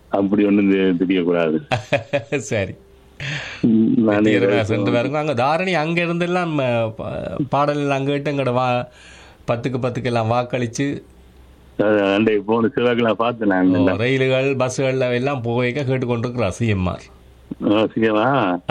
அப்படி ஒண்ணும் தெ- தெரியக்கூடாது சரி ம், நானே தீரனா சென்று பாருங்க அங்க தாரணி அங்க இருந்தெல்லாம் அஹ், பா- பாடல் அங்க கிட்ட எங்கட வா பத்துக்கு பத்துக்கு எல்லாம் வாக்களிச்சு அது அண்டை போன சிவாக்கெல்லாம் பார்த்தேன் நான் ஓ, ரயில்கள் பஸ்கள் எல்லாம் போய்க்க கேட்டுக்கொண்டிருக்கிறா சிஎம்ஆர் சிவா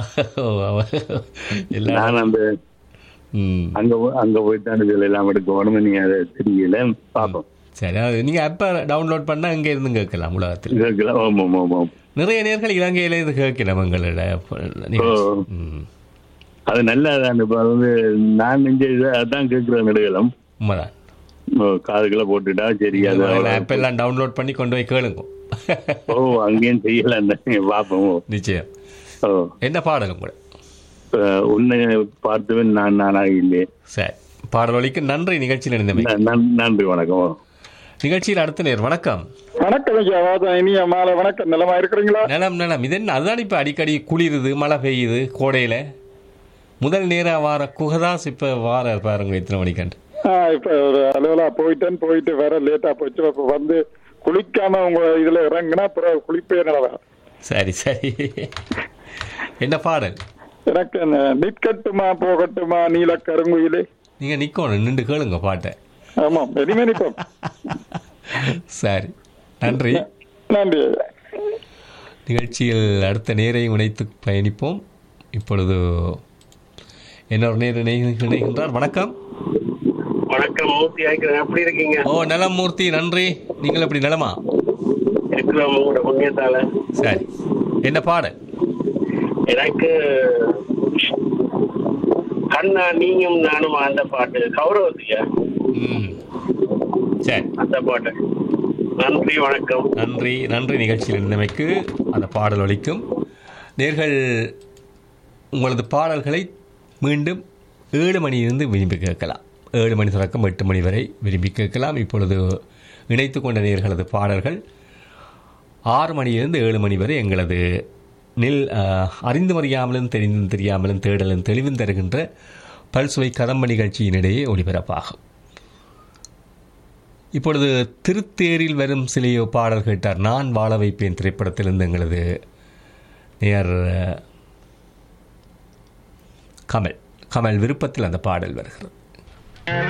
எல்லாம் நான் அந்த ம் அங்க போ- அங்க போயிட்டு இதுல எல்லாம் எடுக்கணும்னு நீங்க அதை தெரியல பாப்போம் சரி அது நீங்க அப்ப டவுன்லோட் பண்ணா இங்க இருந்து கேட்கலாம் உலகத்தில் கேட்கலாம் ஆமா ஆமா ஆமா நிறைய நேர்கள் இலங்கையில இது கேட்கலாம் எங்களோட நிகழ்ச்சி. ம் அது நல்லதான் இப்ப அது வந்து நான் நெஞ்ச இதை அதான் கேட்கிற நெடுகலம் உண்மைதான் காதுகளை போட்டுட்டா சரி அது அவ்வளவு. ஆப் எல்லாம் டவுன்லோட் பண்ணி கொண்டு போய் கேளுங்க ஓ அங்கேயும் செய்யலாம் பாப்போம் நிச்சயம் ஓ என்ன பாடலும் கூட அஹ், உன்னை பார்த்தவன் நான் நானாக இல்லையே சரி பாடல் ஒலிக்கு நன்றி நிகழ்ச்சியில் இணைந்தமை ந- நன்- நன்றி வணக்கம் நிகழ்ச்சியில் அடுத்த நேர் வணக்கம் வணக்கம் ஐயா வாதம் இனிய மாலை வணக்கம் நலமா இருக்கிறீங்களா நிலம் நிலம் இது என்ன அதுதான் இப்போ அடிக்கடி குளிருது மழை பெய்யுது கோடையில் முதல் நேராக வார குகதாஸ் இப்போ வார பாருங்க இத்தனை மணிக்கண்டு ஆ, இப்ப ஒரு அலுவலா போயிட்டேன் போயிட்டு வேற லேட்டா போச்சு இப்ப வந்து குளிக்காம உங்க இதுல இறங்குனா அப்புறம் குளிப்பே நடவா சரி சரி என்ன பாடல் எனக்கு அந்த நிற்கட்டுமா போகட்டுமா நீல கருங்குயிலே நீங்கள் நிற்கணும் நின்று கேளுங்க பாட்டை ஆமாம் இனிமே நிப்போம் சரி நன்றி நன்றி ஐயா நிகழ்ச்சியில் அடுத்த நேரையும் இணைத்து பயணிப்போம் இப்பொழுது இன்னொரு நேர் இணை இணைகின்றார் வணக்கம் வணக்கம் மூர்த்தி ஆய்க்கிறேன் எப்படி இருக்கீங்க ஓ நலம் மூர்த்தி நன்றி நீங்கள் எப்படி நலமா இருக்கிறோம் உங்களோட புண்ணியத்தால சரி என்ன பாடல் எனக்கு கண்ணா நீயும் நானும் அந்த பாட்டு கௌரவத்தியா ம் சரி அந்த பாட்டு நன்றி வணக்கம் நன்றி நன்றி நிகழ்ச்சியில் இருந்தமைக்கு அந்த பாடல் ஒலிக்கும் நேர்கள் உங்களது பாடல்களை மீண்டும் ஏழு மணியிலிருந்து விரும்பி கேட்கலாம் ஏழு மணி தொடக்கம் எட்டு மணி வரை விரும்பி கேட்கலாம் இப்பொழுது இணைத்து கொண்ட நேர்களது பாடல்கள் ஆறு மணியிலிருந்து ஏழு மணி வரை எங்களது நில் அஹ், அறிந்து அறியாமலும் தெரிந்தும் தெரியாமலும் தேடலும் தெளிவும் தருகின்ற பல்சுவை கதம்ப நிகழ்ச்சியினிடையே ஒளிபரப்பாகும் இப்பொழுது திருத்தேரில் வரும் சிலையோ பாடல் கேட்டார் நான் வாழ வைப்பேன் திரைப்படத்திலிருந்து எங்களது நேர் அஹ், கமல் கமல் விருப்பத்தில் அந்த பாடல் வருகிறது